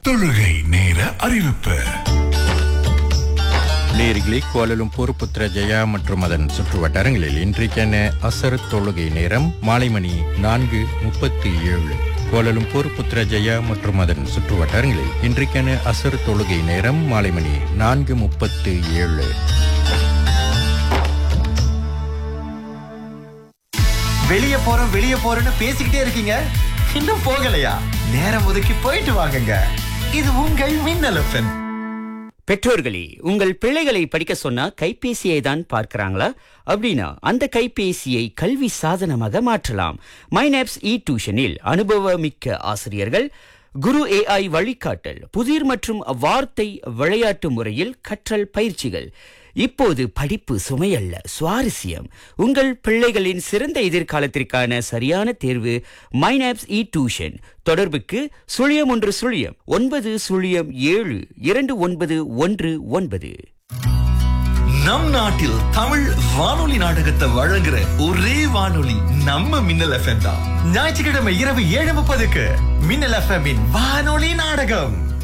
தொழுகை நேர அறிவிப்பு நேரிகளே கோலலும்பூர் புத்ரஜயா மற்றும் அதன் சுற்று வட்டாரங்களில் இன்றைக்கான அசர் தொழுகை நேரம் மாலை மணி நான்கு முப்பத்தி ஏழு கோலலும்பூர் புத்ரஜயா மற்றும் அதன் சுற்று வட்டாரங்களில் இன்றைக்கான அசர் தொழுகை நேரம் மாலை மணி நான்கு முப்பத்து ஏழு வெளிய போறோம் வெளிய போறோம்னு பேசிக்கிட்டே இருக்கீங்க இன்னும் போகலையா நேரம் ஒதுக்கி போயிட்டு வாங்குங்க இது உங்கள் மின்னல் எஃப்எம் பெற்றோர்களே உங்கள் பிள்ளைகளை படிக்க சொன்னா கைபேசியை தான் பார்க்கறாங்களா அப்படின்னா அந்த கைபேசியை கல்வி சாதனமாக மாற்றலாம் மைனாப்ஸ் இ டியூஷனில் அனுபவமிக்க ஆசிரியர்கள் குரு ஏஐ வழிகாட்டல் புதிர் மற்றும் வார்த்தை விளையாட்டு முறையில் கற்றல் பயிற்சிகள் இப்போது படிப்பு சுமையல்ல சுவாரஸ்யம் உங்கள் பிள்ளைகளின் சிறந்த எதிர்காலத்திற்கான சரியான தேர்வு மைனாப்ஸ் இ டியூஷன் தொடர்புக்கு சுழியம் ஒன்று சுழியம் ஒன்பது சுழியம் ஏழு இரண்டு ஒன்பது ஒன்று ஒன்பது நம் நாட்டில் தமிழ் வானொலி நாடகத்தை வழங்குற ஒரே வானொலி நம்ம மின்னல் எஃப்எம் தான் ஞாயிற்றுக்கிழமை இரவு ஏழு முப்பதுக்கு மின்னல் எஃப்எம் வானொலி நாடகம்